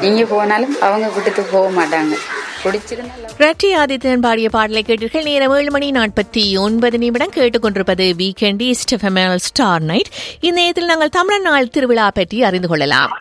இங்கே போனாலும் அவங்க விட்டுட்டு போக மாட்டாங்க பிடிச்சிருந்தா ரட்டி ஆதித்யன் பாடிய பாடலை கேட்டீர்கள் நேரம் ஏழு மணி நாற்பத்தி ஒன்பது நிமிடம் கேட்டுக்கொண்டிருப்பது வீக்கெண்ட் ஈஸ்ட் எஃப்எம்எல் ஸ்டார் நைட் இந்நேரத்தில் நாங்கள் தமிழர் நாள் திருவிழா பற்றி அறிந்து கொள்ளலாம்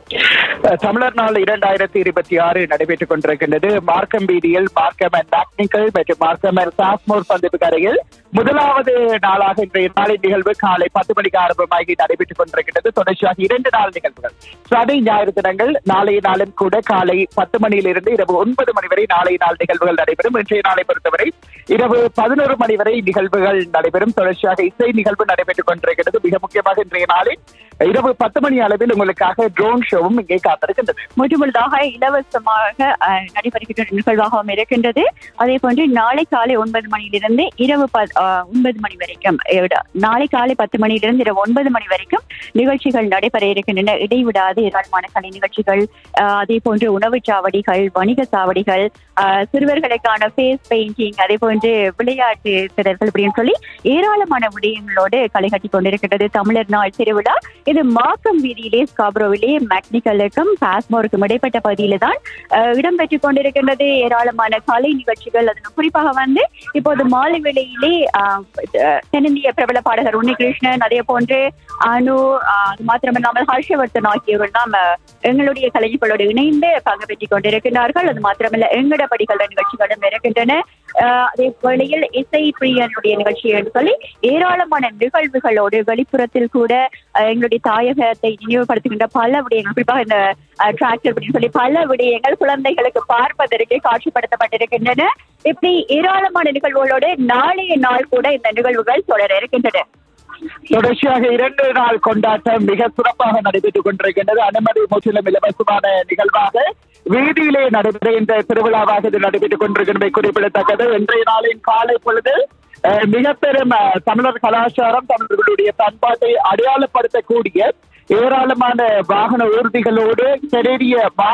தமிழர் நாள் இரண்டாயிரத்தி இருபத்தி ஆறு நடைபெற்றுக் கொண்டிருக்கின்றது மார்க்கம் வீதியில் மார்க்கம் அண்ட் டாக்னிக்கல் மற்றும் மார்க்கம் அண்ட் சாஸ்மோர் சந்திப்பு கரையில் முதலாவது நாளாக இன்றைய நாளின் நிகழ்வு காலை பத்து மணிக்கு ஆரம்பமாகி நடைபெற்றுக் கொண்டிருக்கின்றது தொடர்ச்சியாக இரண்டு நாள் நிகழ்வுகள் சனி ஞாயிறு தினங்கள் நாளைய நாளும் கூட காலை பத்து மணியிலிருந்து இரவு ஒன்பது மணி வரை நாளைய நாள் நிகழ்வுகள் நடைபெறும் இன்றைய நாளை பொறுத்தவரை இரவு பதினோரு மணி வரை நிகழ்வுகள் நடைபெறும் தொடர்ச்சியாக இசை நிகழ்வு நடைபெற்றுக் கொண்டிருக்கிறது மிக முக்கியமாக இன்றைய நாளில் இரவு பத்து மணி அளவில் உங்களுக்காக ட்ரோன் ஷோவும் இங்கே காத்திருக்கின்றது முற்றுமுழுதாக இலவசமாக அஹ், நடைபெறுகின்ற நிகழ்வாகவும் இருக்கின்றது அதே போன்று நாளை காலை ஒன்பது மணியிலிருந்து இரவு ப- அஹ், ஒன்பது மணி வரைக்கும் அஹ், விட- நாளை காலை பத்து மணியிலிருந்து இரவு ஒன்பது மணி வரைக்கும் நிகழ்ச்சிகள் நடைபெற இருக்கின்றன இடைவிடாது ஏராளமான கலை நிகழ்ச்சிகள் அஹ், அதே போன்று உணவுச் சாவடிகள் வணிக சாவடிகள் அஹ், சிறுவர்களுக்கான ஃபேஸ் பெயிண்டிங் அதே போன்று விளையாட்டு திறர்கள் அப்படின்னு சொல்லி ஏராளமான விடயங்களோடு களை கட்டி கொண்டிருக்கின்றது தமிழர் நாள் திருவிழா இது மாக்கம் வீதியிலே ஸ்காப்ரோவிலே மெக்னிக்கலுக்கும் பாஸ்மோருக்கும் இடைப்பட்ட பகுதியில தான் அஹ், இடம்பெற்றுக் கொண்டிருக்கின்றது ஏராளமான கலை நிகழ்ச்சிகள் அதில் குறிப்பாக வந்து இப்போது மாலை வேளையிலே அஹ், அஹ், தென்னிந்திய பிரபல பாடகர் உன்னிகிருஷ்ணன் அதே போன்று அனு அஹ், அது மாத்திரமில்லாமல் ஹர்ஷவர்தன் ஆகியோர்கள் தான் அஹ், எங்களுடைய கலைஞர்களோடு இணைந்து பங்கு பெற்றுக் கொண்டிருக்கிறார்கள் அது மாத்திரமல்ல எங்கட படிகள் நிகழ்ச்சிகளும் இருக்கின்றன அஹ், அதே வேளையில் இசை பிரியனுடைய நிகழ்ச்சி என்று சொல்லி ஏராளமான நிகழ்வுகளோடு வெளிப்புறத்தில் கூட அஹ், எங்களுடைய தாயகத்தை நினைவுபடுத்துகின்ற பல விடயங்கள் குறிப்பாக இந்த டிராக்டர் அப்படின்னு சொல்லி பல விடயங்கள் குழந்தைகளுக்கு பார்ப்பதற்கு காட்சிப்படுத்தப்பட்டிருக்கின்றன இப்படி ஏராளமான நிகழ்வுகளோடு நாளைய நாள் கூட இந்த நிகழ்வுகள் தொடர இருக்கின்றன தொடர்ச்சியாக இரண்டு நாள் கொண்டாட்டம் மிக சிறப்பாக நடைபெற்றுக் கொண்டிருக்கின்றது அனுமதி முற்றிலும் இலவசமான நிகழ்வாக வீதியிலே நடைபெற இந்த திருவிழாவாக இது நடைபெற்றுக் கொண்டிருக்கின்றமை குறிப்பிடத்தக்கது இன்றைய நாளின் காலை பொழுது அஹ், மிக பெரும் அஹ், தமிழர் கலாச்சாரம் தமிழர்களுடைய பண்பாட்டை அடையாளப்படுத்தக்கூடிய ஏராளமான வாகன ஊர்திகளோடு கெனடிய